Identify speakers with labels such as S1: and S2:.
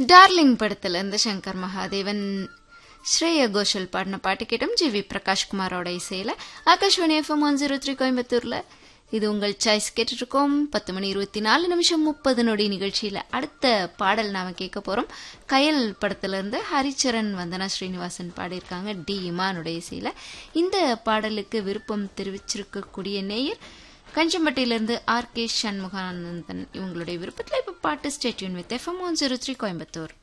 S1: darling படத்துல இருந்து சங்கர் மகாதேவன் ஸ்ரேயா கோஷல் பாடின பாட்டு கேட்டோம் ஜி வி பிரகாஷ்குமாரோட இசையில Akashvani FM one zero three கோயம்புத்தூர்ல இது உங்கள் சாய்ஸ் கேட்டுட்டு இருக்கோம் பத்து மணி இருபத்தி நாலு நிமிஷம் முப்பது நொடி நிகழ்ச்சியில அடுத்த பாடல் நாம கேட்க போறோம் கயல் படத்துல இருந்து ஹரிச்சரன் வந்தனா ஸ்ரீனிவாசன் பாடியிருக்காங்க டி இமானுடைய இசையில இந்த பாடலுக்கு விருப்பம் தெரிவிச்சிருக்கக்கூடிய நேயர் கஞ்சம்பட்டியிலிருந்து ஆர் கே சண்முகானந்தன் இவங்களுடைய விருப்பத்தில் இப்போ பாட்டு stay tuned with FM one zero three Coimbatore